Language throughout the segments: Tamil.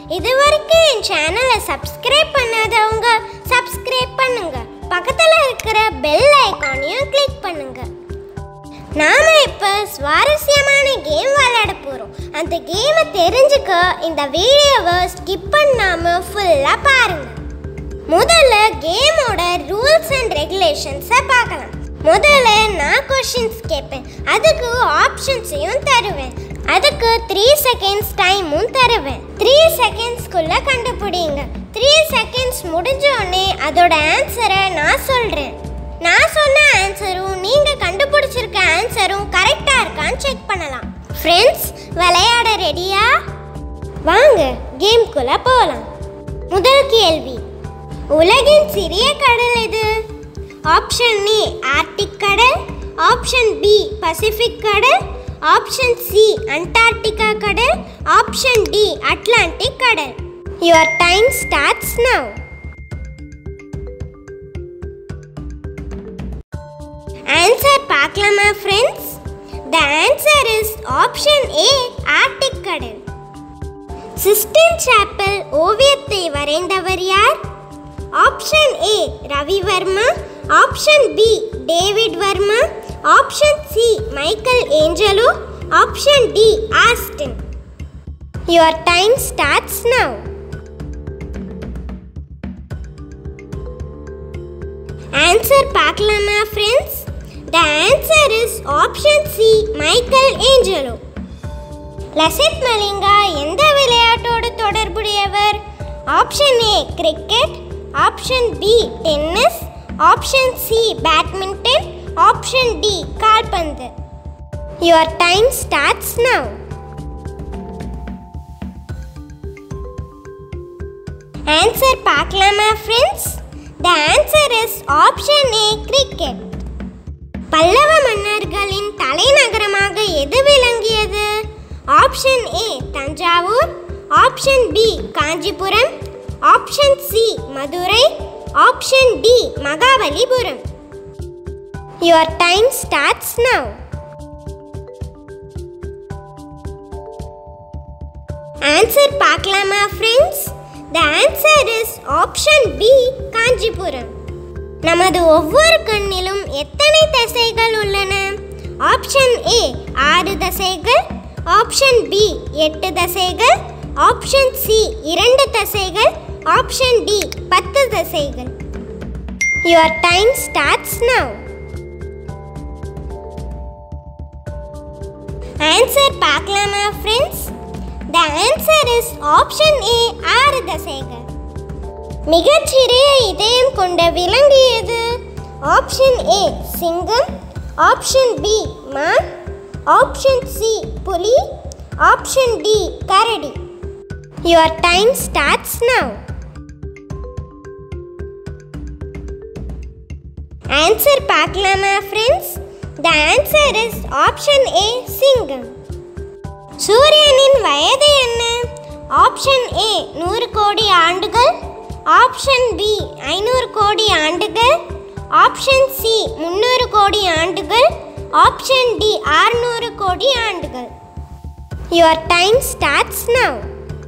இது வரைக்கும் என் சேனலை சப்ஸ்கிரைப் பண்ணாதவங்க சப்ஸ்கிரைப் பண்ணுங்க பக்கத்தில் இருக்கிற பெல் ஐகானையும் கிளிக் பண்ணுங்க நாம இப்போ சுவாரஸ்யமான கேம் விளையாட போகிறோம் அந்த கேமை தெரிஞ்சுக்க இந்த வீடியோவை ஸ்கிப் பண்ணாமல் ஃபுல்லாக பாருங்க முதல்ல கேமோட ரூல்ஸ் அண்ட் ரெகுலேஷன்ஸை பார்க்கலாம் முதல்ல நான் கொஷின்ஸ் கேட்பேன் அதுக்கு ஆப்ஷன்ஸையும் தருவேன் அதுக்கு த்ரீ செகண்ட்ஸ் டைமும் தருவேன் த்ரீ செகண்ட்ஸ்க்குள்ள கண்டுபிடிங்க த்ரீ செகண்ட்ஸ் முடிஞ்ச உடனே அதோட ஆன்சரை நான் சொல்கிறேன் நான் சொன்ன ஆன்சரும் நீங்கள் கண்டுபிடிச்சிருக்க ஆன்சரும் கரெக்டாக இருக்கான்னு செக் பண்ணலாம் ஃப்ரெண்ட்ஸ் விளையாட ரெடியா வாங்க கேம்குள்ளே போகலாம் முதல் கேள்வி உலகின் சிறிய கடல் எது ஆப்ஷன் ஏ ஆர்டிக் கடல் ஆப்ஷன் பி பசிபிக் கடல் ஆப்ஷன் சி அண்டார்டிகா கடல் ஆப்ஷன் டி அட்லாண்டிக் கடல் your time starts now answer பார்க்கலாமா friends the answer is option A Arctic கடல் சிஸ்டன் சாப்பல் ஓவியத்தை வரைந்தவர் யார் option A Ravi Varma option B David Varma option C Michelangelo option D Austin your time starts now answer பார்க்கலாமா friends the answer is option C Michelangelo Lasith Malinga எந்த விளையாட்டோடு தொடர்புடையவர் option A cricket option B tennis option C badminton option D கால்பந்து your time starts now answer பார்க்கலாமா friends the answer is option A cricket Pallava மன்னர்களின் தலைநகரமாக எது விளங்கியது option A Thanjavur option B Kanchipuram option C Madurai option D Mahabalipuram your time starts now answer பார்க்கலாமா friends the answer is option B Kanchipuram நமது ஒவ்வொரு கண்ணிலும் எத்தனை தசைகள் உள்ளன ஆப்ஷன் ஏ ஆறு தசைகள் ஆப்ஷன் பி எட்டு தசைகள் ஆப்ஷன் சி இரண்டு தசைகள் ஆப்ஷன் டி பத்து தசைகள் your time starts now answer பார்க்கலாமா friends the answer is option A ஆறு தசைகள் மிகச்சிறிய இதயம் கொண்ட விலங்கு எது ஆப்ஷன் ஏ சிங்கம் ஆப்ஷன் பி மான் ஆப்ஷன் சி புலி ஆப்ஷன் டி கரடி your time starts now answer பார்க்கலாமா friends the answer is option A சிங்கம் சூரியனின் வயது என்ன ஆப்ஷன் ஏ நூறு கோடி ஆண்டுகள் ஆப்ஷன் பி ஐநூறு கோடி ஆண்டுகள் ஆப்ஷன் சி முந்நூறு கோடி ஆண்டுகள் ஆப்ஷன் டி ஆறுநூறு கோடி ஆண்டுகள் your time starts now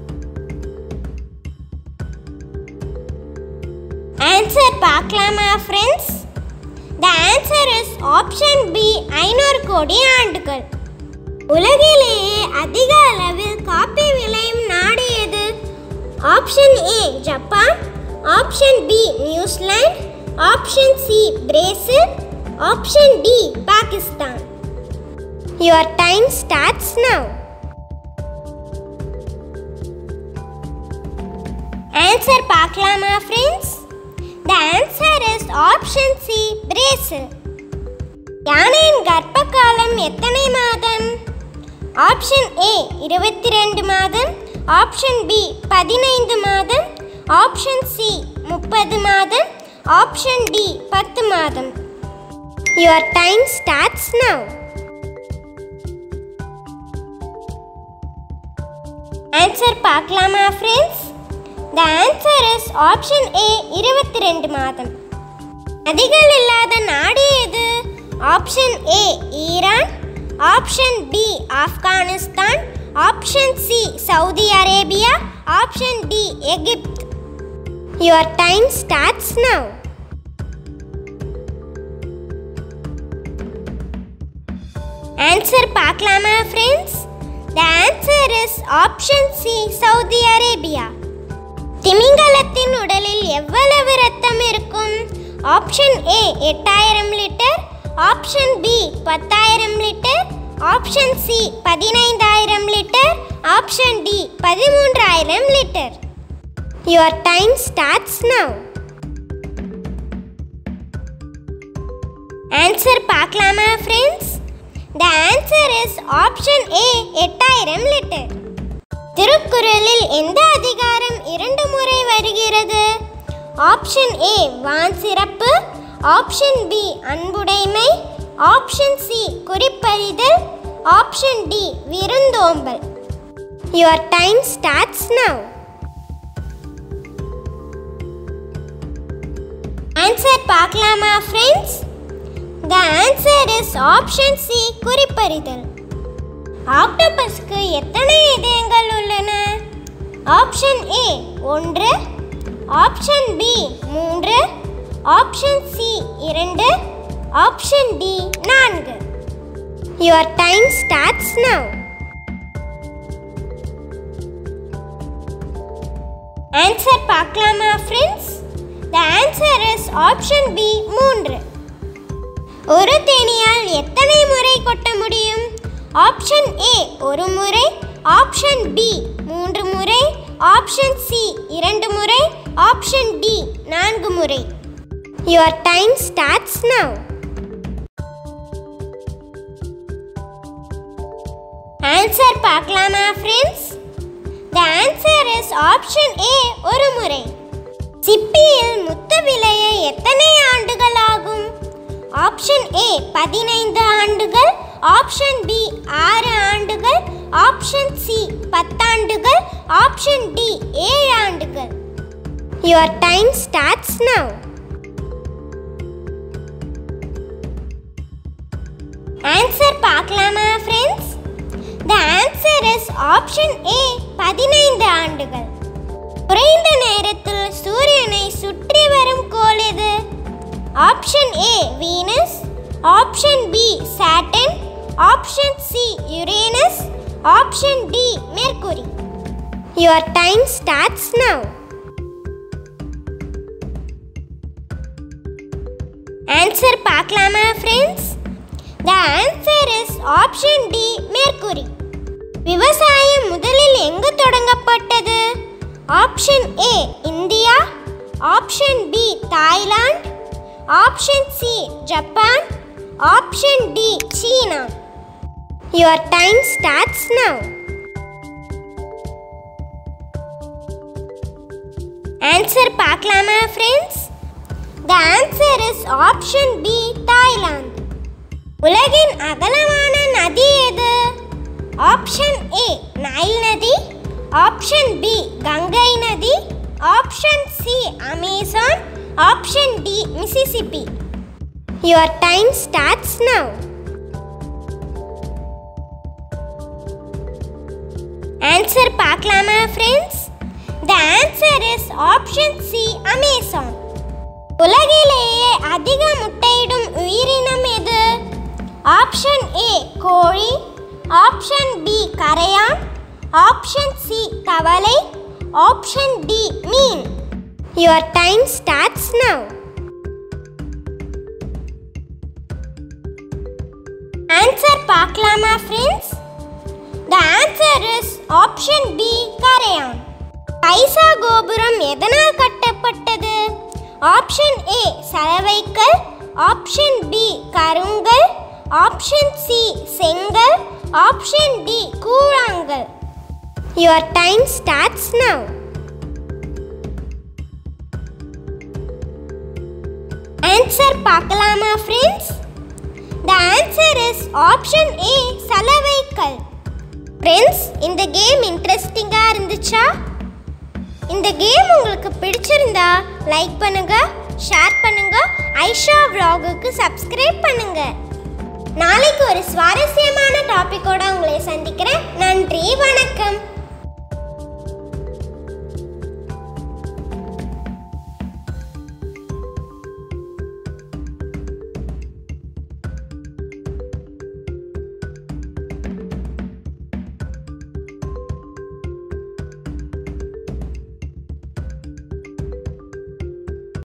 answer பார்க்கலாமா friends the answer is option B ஐநூறு கோடி ஆண்டுகள் உலகிலேயே அதிக அளவில் காப்பி விளையும் நாடு எது option A Japan option B New Zealand option C Brazil option D Pakistan your time starts now answer பார்க்கலாமா friends the answer is option C Brazil யானையின் கர்ப்ப காலம் எத்தனை மாதம் ஆப்ஷன் ஏ இருபத்தி ரெண்டு மாதம் ஆப்ஷன் பி பதினைந்து மாதம் ஆப்ஷன் சி முப்பது மாதம் ஆப்ஷன் டி பத்து மாதம் your time starts now answer பார்க்கலாமா friends the answer is option A இருபத்தி ரெண்டு மாதம் நதிகள் இல்லாத நாடு எது option A Iran option B Afghanistan option C Saudi Arabia option D Egypt your time starts now answer பார்க்கலாமா friends the answer is option C Saudi Arabia திமிங்கலத்தின் உடலில் எவ்வளவு ரத்தம் இருக்கும் ஆப்ஷன் ஏ எட்டாயிரம் லிட்டர் ஆப்ஷன் பி பத்தாயிரம் லிட்டர் ஆப்ஷன் சி பதினைந்தாயிரம் litre option D பதிமூன்றாயிரம் litre your time starts now answer பார்க்கலாமா friends the answer is option A எட்டாயிரம் லிட்டர் திருக்குறளில் எந்த அதிகாரம் இரண்டு முறை வருகிறது ஆப்ஷன் ஏ வான் சிறப்பு ஆப்ஷன் பி அன்புடைமை ஆப்ஷன் சி குறிப்பறிதல் ஆப்ஷன் டி விருந்தோம்பல் your time starts now answer பார்க்கலாமா friends the answer is option C குறிப்பறிதல் ஆக்டோபஸ்க்கு எத்தனை இதயங்கள் உள்ளன ஆப்ஷன் ஏ ஒன்று ஆப்ஷன் பி மூன்று ஆப்ஷன் சி இரண்டு ஆப்ஷன் டி நான்கு your time starts now answer பார்க்கலாமா friends the answer is option B மூன்று ஒரு தேனியால் எத்தனை முறை கொட்ட முடியும் ஆப்ஷன் ஏ ஒரு முறை ஆப்ஷன் பி மூன்று முறை ஆப்ஷன் சி இரண்டு முறை ஆப்ஷன் டி நான்கு முறை your time starts now answer பார்க்கலாமா friends the answer is option A ஒரு முறை சிப்பியில் முத்து விளைய எத்தனை ஆண்டுகள் ஆகும் ஆப்ஷன் ஏ பதினைந்து ஆண்டுகள் ஆப்ஷன் பி ஆறு ஆண்டுகள் ஆப்ஷன் சி பத்தாண்டுகள் ஆப்ஷன் டி ஏழு ஆண்டுகள் your time starts now answer பார்க்கலாமா friends the answer is option A பதினைந்து ஆண்டுகள் குறைந்த நேரத்தில் சூரியனை சுற்றி வரும் கோள் எது option A Venus option B Saturn option C Uranus option D Mercury your time starts now answer பார்க்கலாமா friends the answer is option D Mercury விவசாயம் முதலில் எங்கு தொடங்கப்பட்டது option A India option B Thailand option C Japan option D சீனா your time starts now answer பார்க்கலாமா friends the answer is option B Thailand உலகின் அகலமான நதி எது ஆப்ஷன் ஏ நைல் நதி ஆப்ஷன் பி கங்கை நதி option C Amazon option D Mississippi your time starts now answer பார்க்கலாமா friends the answer is option C Amazon உலகிலேயே அதிக முட்டையிடும் உயிரினம் எது ஆப்ஷன் ஏ கோழி ஆப்ஷன் பி கரையான் ஆப்ஷன் சி தவளை ஆப்ஷன் டி மீன் your time starts now answer பார்க்கலாமா friends the answer is option B கரையான் பைசா கோபுரம் எதனால் கட்டப்பட்டது ஆப்ஷன் ஏ சலவைக்கல் ஆப்ஷன் பி கருங்கல் ஆப்ஷன் சி செங்கல் ஆப்ஷன் டி கூழாங்கல் your time starts now answer பார்க்கலாமா friends the answer is option A சலவைக்கல் ஃப்ரெண்ட்ஸ் இந்த கேம் இன்ட்ரெஸ்டிங்காக இருந்துச்சா இந்த கேம் உங்களுக்கு பிடிச்சிருந்தா லைக் பண்ணுங்க ஷேர் பண்ணுங்க ஐஷா vlog-க்கு சப்ஸ்கிரைப் பண்ணுங்க நாளைக்கு ஒரு சுவாரஸ்யமான டாபிக்கோட உங்களை சந்திக்கிறேன் நன்றி வணக்கம் வணக்கம்